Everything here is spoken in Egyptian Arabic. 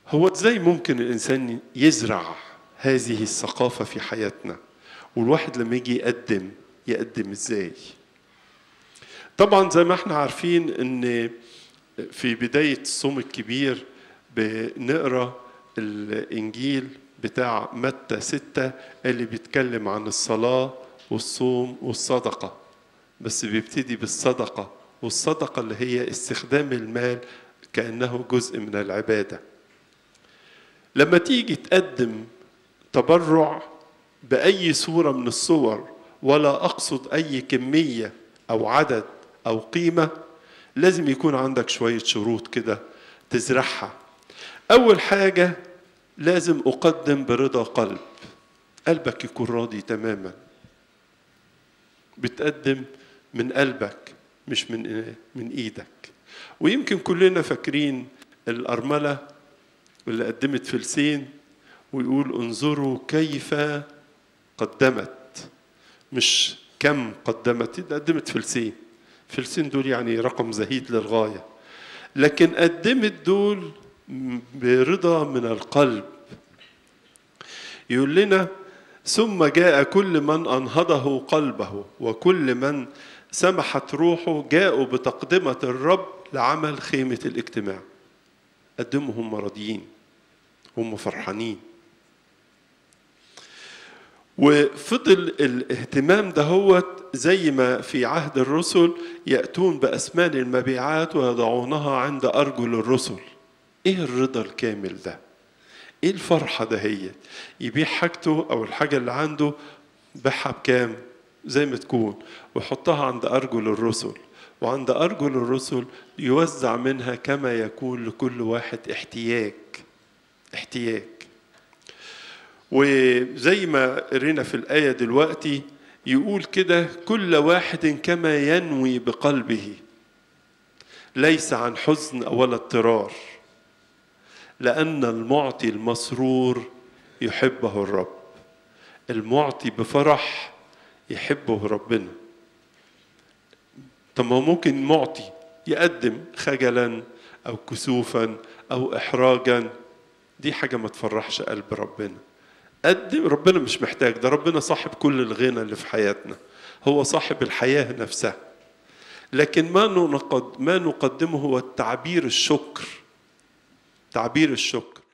هو ازاي ممكن الانسان يزرع هذه الثقافه في حياتنا والواحد لما يجي يقدم يقدم ازاي طبعا زي ما احنا عارفين ان في بدايه الصوم الكبير بنقرا الانجيل بتاع متى ستة اللي بيتكلم عن الصلاة والصوم والصدقة بس بيبتدي بالصدقة والصدقة اللي هي استخدام المال كأنه جزء من العبادة لما تيجي تقدم تبرع بأي صورة من الصور ولا أقصد أي كمية أو عدد أو قيمة لازم يكون عندك شوية شروط كده تزرعها أول حاجة لازم أقدم برضا قلب قلبك يكون راضي تماما بتقدم من قلبك مش من من ايدك ويمكن كلنا فاكرين الأرملة اللي قدمت فلسين ويقول انظروا كيف قدمت مش كم قدمت قدمت فلسين فلسين دول يعني رقم زهيد للغاية لكن قدمت دول برضا من القلب يقول لنا ثم جاء كل من انهضه قلبه وكل من سمحت روحه جاءوا بتقدمة الرب لعمل خيمة الاجتماع قدموا هم راضيين هم فرحانين وفضل الاهتمام دهوت زي ما في عهد الرسل يأتون بأسمان المبيعات ويضعونها عند أرجل الرسل ايه الرضا الكامل ده ايه الفرحه ده هي يبيع حاجته او الحاجه اللي عنده بيعها بكام زي ما تكون ويحطها عند ارجل الرسل وعند ارجل الرسل يوزع منها كما يكون لكل واحد احتياج احتياج وزي ما قرينا في الايه دلوقتي يقول كده كل واحد كما ينوي بقلبه ليس عن حزن ولا اضطرار لأن المعطي المسرور يحبه الرب المعطي بفرح يحبه ربنا طب ما هو ممكن معطي يقدم خجلا أو كسوفا أو إحراجا دي حاجة ما تفرحش قلب ربنا قدم ربنا مش محتاج ده ربنا صاحب كل الغنى اللي في حياتنا هو صاحب الحياة نفسها لكن ما ما نقدمه هو التعبير الشكر تعبير الشكر